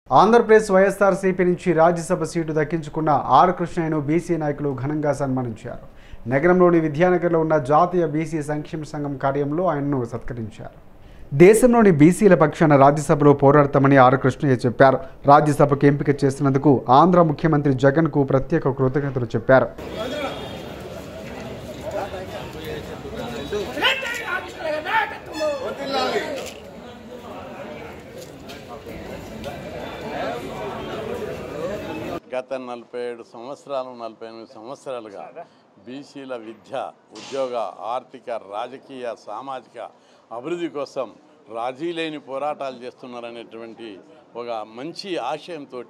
Andhra Pradesh YSRCP నుంచి Rajya Sabha seat దక్కించుకున్న R కృష్ణయ్యను బీసీ నాయకులు ఘనంగా సన్మానించారు నగరంలోని విద్యానగర్లో ఉన్న జాతీయ బీసీ సంక్షేమ సంఘం కార్యంలో ఆయన్ను సత్కరించారు దేశంలోని బీసీల పక్షాన రాజ్యసభలో పోరాడతామని ఆర్ కృష్ణయ్య చెప్పారు రాజ్యసభకు ఎంపిక చేసినందుకు ఆంధ్ర ముఖ్యమంత్రి జగన్కు ప్రత్యేక కృతజ్ఞతలు చెప్పారు గత నలభై ఏడు సంవత్సరాలు నలభై ఎనిమిది సంవత్సరాలుగా బీసీల విద్య ఉద్యోగ ఆర్థిక రాజకీయ సామాజిక అభివృద్ధి కోసం రాజీ లేని పోరాటాలు చేస్తున్నారనేటువంటి ఒక మంచి ఆశయంతో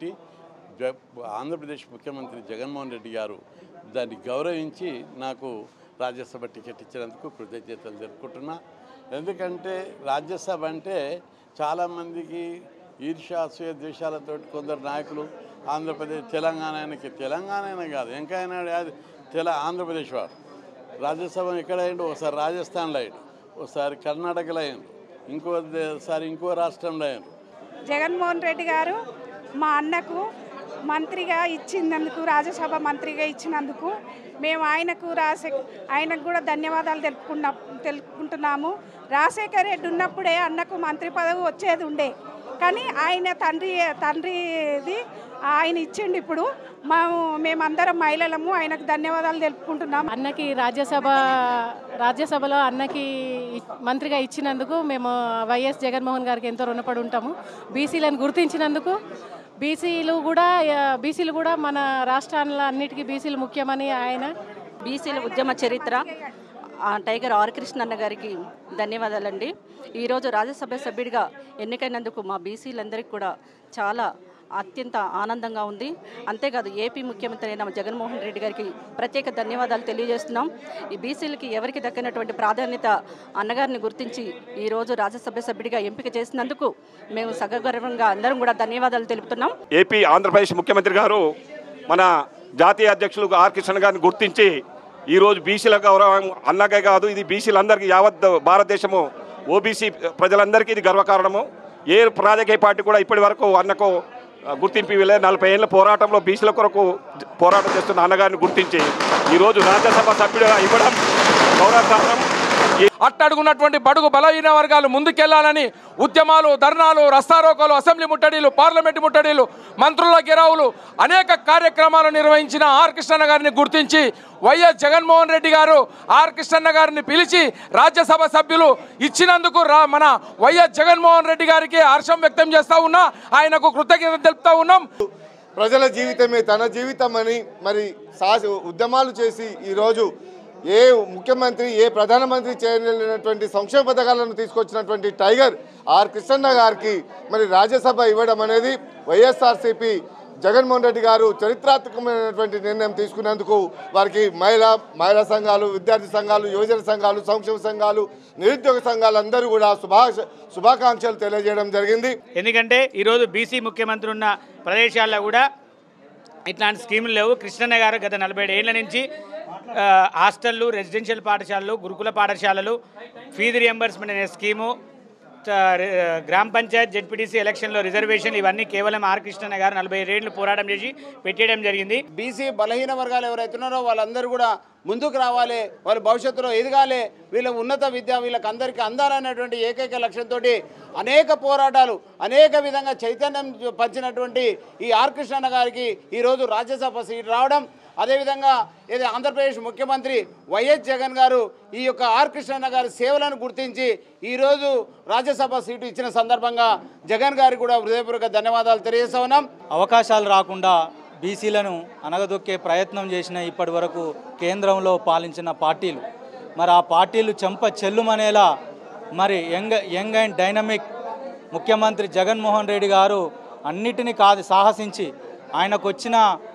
ఆంధ్రప్రదేశ్ ముఖ్యమంత్రి జగన్మోహన్ రెడ్డి గారు దాన్ని గౌరవించి నాకు రాజ్యసభ టికెట్ ఇచ్చినందుకు కృతజ్ఞతలు జరుపుకుంటున్నా ఎందుకంటే రాజ్యసభ అంటే చాలామందికి ఈర్ష్య అసూయ ద్వేషాలతో కొందరు నాయకులు ఆంధ్రప్రదేశ్ తెలంగాణకి తెలంగాణ కాదు ఎంకైనా అది తెల ఆంధ్రప్రదేశ్ వాడు రాజ్యసభ ఎక్కడ అయ్యిండు ఒకసారి రాజస్థాన్లో అయ్యిండు ఒకసారి కర్ణాటకలో అయ్యిండు ఇంకోసారి ఇంకో రాష్ట్రంలో అయ్యిండు జగన్మోహన్ రెడ్డి గారు మా అన్నకు మంత్రిగా ఇచ్చినందుకు రాజ్యసభ మంత్రిగా ఇచ్చినందుకు మేము ఆయనకు రాసే ఆయనకు కూడా ధన్యవాదాలు తెలుపుకున్న తెలుపుకుంటున్నాము రాజశేఖర్ రెడ్డి ఉన్నప్పుడే అన్నకు మంత్రి పదవి వచ్చేది ఉండే కానీ ఆయన తండ్రి తండ్రిది ఆయన ఇచ్చిండు ఇప్పుడు మేము మేమందరం మహిళలము ఆయనకు ధన్యవాదాలు తెలుపుకుంటున్నాము అన్నకి రాజ్యసభ రాజ్యసభలో అన్నకి ఇ- మంత్రిగా ఇచ్చినందుకు మేము వైఎస్ జగన్మోహన్ గారికి ఎంతో రుణపడి ఉంటాము బీసీలను గుర్తించినందుకు బీసీలు కూడా బీసీలు కూడా మన రాష్ట్రాల అన్నిటికీ బీసీలు ముఖ్యమని ఆయన బీసీల ఉద్యమ చరిత్ర ఆ, టైగర్ ఆర్ కృష్ణన్న గారికి ధన్యవాదాలండి ఈరోజు రాజ్యసభ సభ్యుడిగా ఎన్నికైనందుకు మా బీసీలందరికీ కూడా చాలా అత్యంత ఆనందంగా ఉంది అంతేకాదు ఏపీ ముఖ్యమంత్రి అయిన జగన్మోహన్ రెడ్డి గారికి ప్రత్యేక ధన్యవాదాలు తెలియజేస్తున్నాం ఈ బీసీలకి ఎవరికి దక్కినటువంటి ప్రాధాన్యత అన్నగారిని గుర్తించి ఈరోజు రాజ్యసభ సభ్యుడిగా ఎంపిక చేసినందుకు మేము సగర్వంగా అందరం కూడా ధన్యవాదాలు తెలుపుతున్నాం ఏపీ ఆంధ్రప్రదేశ్ ముఖ్యమంత్రి గారు మన జాతీయ అధ్యక్షులు ఆర్ కిషన్ గారిని గుర్తించి ఈరోజు బీసీల గౌరవం అన్నగే కాదు ఇది బీసీలందరికీ యావత్ భారతదేశము ఓబీసీ ప్రజలందరికీ ఇది గర్వకారణము ఏ రాజకీయ పార్టీ కూడా ఇప్పటి వరకు అన్నకు ఆ, గుర్తింపు ఇవ్వలే నలభై ఏళ్ళ పోరాటంలో బీసీల కొరకు పోరాటం చేస్తున్న అన్నగారిని గుర్తించి ఈరోజు రాజ్యసభ సభ్యుడిగా ఇవ్వడం గౌరవకారణం అట్టడుగున్నటువంటి బడుగు బలహీన వర్గాలు ముందుకెళ్లాలని ఉద్యమాలు ధర్నాలు రస్తారోకోలు అసెంబ్లీ ముట్టడీలు పార్లమెంటు ముట్టడీలు మంత్రుల గిరావులు అనేక కార్యక్రమాలు నిర్వహించిన ఆర్ కృష్ణన్న గారిని గుర్తించి వైఎస్ జగన్మోహన్ రెడ్డి గారు ఆర్ కృష్ణన్న గారిని పిలిచి రాజ్యసభ సభ్యులు ఇచ్చినందుకు రా మన వైఎస్ జగన్మోహన్ రెడ్డి గారికి హర్షం వ్యక్తం చేస్తా ఉన్నా ఆయనకు కృతజ్ఞత తెలుపుతా ఉన్నాం ప్రజల జీవితమే తన జీవితం అని మరి సాహస ఉద్యమాలు చేసి ఈరోజు ఏ ముఖ్యమంత్రి ఏ ప్రధానమంత్రి చేయలేనటువంటి సంక్షేమ పథకాలను తీసుకొచ్చినటువంటి టైగర్ ఆర్ కృష్ణన్న గారికి మరి రాజ్యసభ ఇవ్వడం అనేది వైఎస్ఆర్సీపీ జగన్మోహన్ రెడ్డి గారు చరిత్రాత్మకమైనటువంటి నిర్ణయం తీసుకున్నందుకు వారికి మహిళా మహిళా సంఘాలు విద్యార్థి సంఘాలు యువజన సంఘాలు సంక్షేమ సంఘాలు నిరుద్యోగ సంఘాలు అందరూ కూడా శుభా శుభాకాంక్షలు తెలియజేయడం జరిగింది ఎందుకంటే ఈరోజు బీసీ ముఖ్యమంత్రి ఉన్న ప్రదేశాల్లో కూడా ఇట్లాంటి స్కీములు లేవు కృష్ణన్న గారు గత నలభై ఏళ్ల నుంచి ఆ, హాస్టళ్ళు రెసిడెన్షియల్ పాఠశాలలు గురుకుల పాఠశాలలు ఫీజు రియంబర్స్మెంట్ అనే స్కీము త- రి- గ్రామ పంచాయత్ జెడ్పీటీసీ ఎలక్షన్లో రిజర్వేషన్ ఇవన్నీ కేవలం ఆర్ కృష్ణన్న గారు నలభై ఏళ్ళు పోరాటం చేసి పెట్టేయడం జరిగింది బీసీ బలహీన వర్గాలు ఎవరైతే ఉన్నారో వాళ్ళందరూ కూడా ముందుకు రావాలి వాళ్ళు భవిష్యత్తులో ఎదగాలి వీళ్ళ ఉన్నత విద్య వీళ్ళకి అందరికీ అందాలనేటువంటి ఏకైక లక్ష్యంతో అనేక పోరాటాలు అనేక విధంగా చైతన్యం పంచినటువంటి ఈ ఆర్ కృష్ణన్న గారికి ఈరోజు రాజ్యసభ సీట్ రావడం అదేవిధంగా ఇది ఆంధ్రప్రదేశ్ ముఖ్యమంత్రి వైఎస్ జగన్ గారు ఈ యొక్క ఆర్ కృష్ణన్న గారి సేవలను గుర్తించి ఈరోజు రాజ్యసభ సీటు ఇచ్చిన సందర్భంగా జగన్ గారికి కూడా హృదయపూర్వక ధన్యవాదాలు తెలియజేస్తా ఉన్నాం అవకాశాలు రాకుండా బీసీలను అనగదొక్కే ప్రయత్నం చేసిన ఇప్పటి వరకు కేంద్రంలో పాలించిన పార్టీలు మరి ఆ పార్టీలు చెంప చెల్లుమనేలా మరి యంగ్ యంగ్ అండ్ డైనమిక్ ముఖ్యమంత్రి జగన్మోహన్ రెడ్డి గారు అన్నిటినీ కాదు సాహసించి ఆయనకు వచ్చిన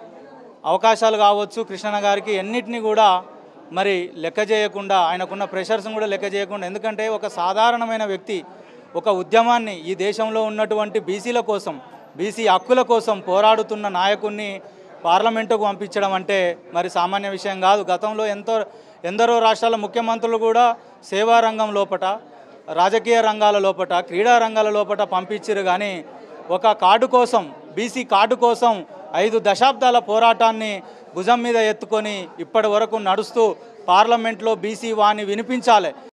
అవకాశాలు కావచ్చు కృష్ణన్న గారికి ఎన్నిటినీ కూడా మరి లెక్క చేయకుండా ఆయనకున్న ప్రెషర్స్ని కూడా లెక్క చేయకుండా ఎందుకంటే ఒక సాధారణమైన వ్యక్తి ఒక ఉద్యమాన్ని ఈ దేశంలో ఉన్నటువంటి బీసీల కోసం బీసీ హక్కుల కోసం పోరాడుతున్న నాయకుడిని పార్లమెంటుకు పంపించడం అంటే మరి సామాన్య విషయం కాదు గతంలో ఎంతో ఎందరో రాష్ట్రాల ముఖ్యమంత్రులు కూడా సేవా రంగం లోపట రాజకీయ రంగాల లోపట క్రీడా రంగాల లోపట పంపించారు కానీ ఒక కార్డు కోసం బీసీ కార్డు కోసం ఐదు దశాబ్దాల పోరాటాన్ని భుజం మీద ఎత్తుకొని ఇప్పటి వరకు నడుస్తూ పార్లమెంట్లో బీసీ వాణి వినిపించాలి